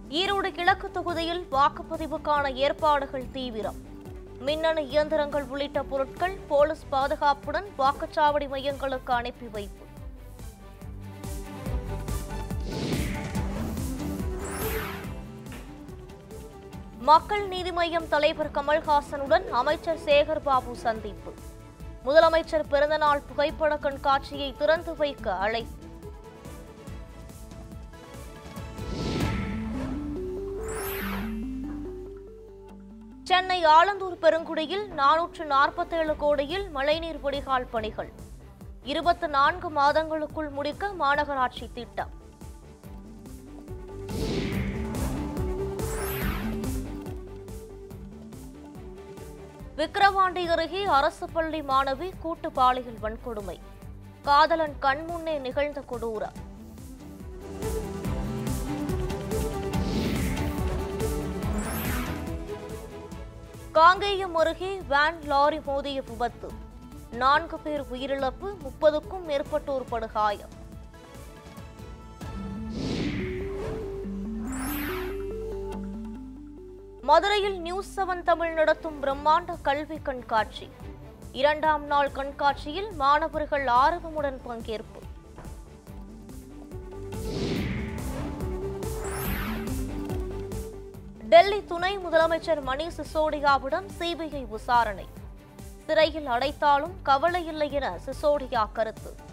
ஈரோடு கிழக்கு தொகுதியில் வாக்குப்பதிவுக்கான ஏற்பாடுகள் தீவிரம் மின்னணு இயந்திரங்கள் உள்ளிட்ட பொருட்கள் போலீஸ் பாதுகாப்புடன் வாக்குச்சாவடி மையங்களுக்கு அனுப்பி வைப்பு மக்கள் நீதி மய்யம் தலைவர் கமல்ஹாசனுடன் அமைச்சர் சேகர் பாபு சந்திப்பு முதலமைச்சர் பிறந்தநாள் புகைப்பட கண்காட்சியை திறந்து வைக்க அழைப்பு சென்னை ஆலந்தூர் பெருங்குடியில் நானூற்று நாற்பத்தேழு கோடியில் மழைநீர் வடிகால் பணிகள் இருபத்தி நான்கு மாதங்களுக்குள் முடிக்க மாநகராட்சி திட்டம் விக்கிரவாண்டி அருகே அரசு பள்ளி மாணவி கூட்டு பாலியல் வன்கொடுமை காதலன் கண்முன்னே நிகழ்ந்த கொடூரம் காங்கேயம் அருகே வேன் லாரி மோதிய விபத்து நான்கு பேர் உயிரிழப்பு முப்பதுக்கும் மேற்பட்டோர் படுகாயம் மதுரையில் நியூஸ் செவன் தமிழ் நடத்தும் பிரம்மாண்ட கல்வி கண்காட்சி இரண்டாம் நாள் கண்காட்சியில் மாணவர்கள் ஆர்வமுடன் பங்கேற்பு டெல்லி துணை முதலமைச்சர் மணீஷ் சிசோடியாவிடம் சிபிஐ விசாரணை சிறையில் அடைத்தாலும் கவலை இல்லை என சிசோடியா கருத்து